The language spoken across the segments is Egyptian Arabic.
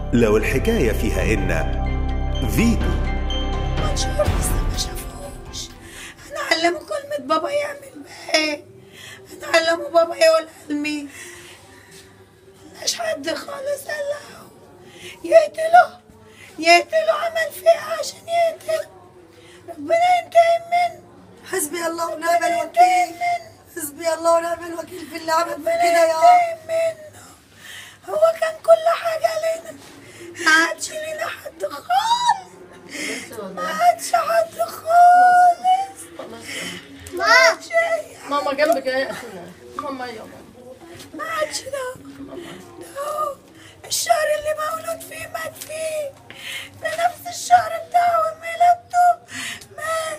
لو الحكاية فيها إن فيتو منشور لسه ما شافوش هنعلمه كلمة بابا يعمل بها ايه هنعلمه بابا يقول لمين ملناش حد خالص قلعه يقتله يقتله عمل فيه عشان يقتله ربنا ينتقم منه حسبي الله ونعم ربنا ينتقم الوكيل منه حسبي الله ونعم الوكيل في اللي عمل في ربنا كده يا رب ينتقم منه هو كان كل حاجة لنا ما عادش لنا حد خالص ما عادش حد خالص ما عادش أي ماما جنبك ايه ماما يا ماما ما عادش ده ده هو الشهر اللي مولود فيه مات فيه ده نفس الشهر بتاعه ميلادته مات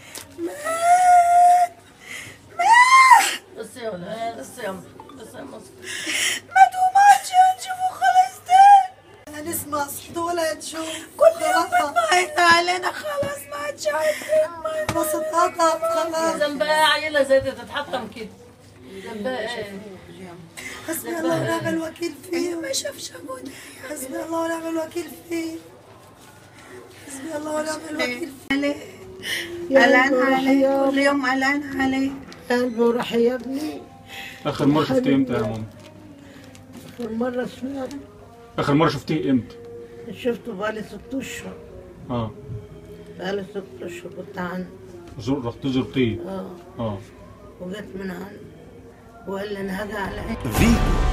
مات مات بس يا ولاد بس يا بس يا مصر مات وما عادش هنشوفه خلاص تاني هنسمع صوت ولا نشوف كل يوم خلاص بتبعد علينا خلاص ما عادش عارفين ما خلاص اتقطع خلاص ذنبها إيه عيلة زي دي تتحطم كده ذنبها ايه حسبي الله ونعم الوكيل هي فيه ما شافش ابوه ده حسبي الله ونعم الوكيل فيه حسبي الله ونعم الوكيل عليه قلقان عليه كل يوم قلقان عليه قلبي وراح يا ابني اخر مره شفتيه امتى يا ماما آخر مرة سمعت اخر مره شفتيه امتى شفته بقالي ست أشهر اه بقالي ست أشهر كنت عنده زر رحت زرتيه اه اه وجيت من عنده وقال لي أنا هاجي على عيني فيتو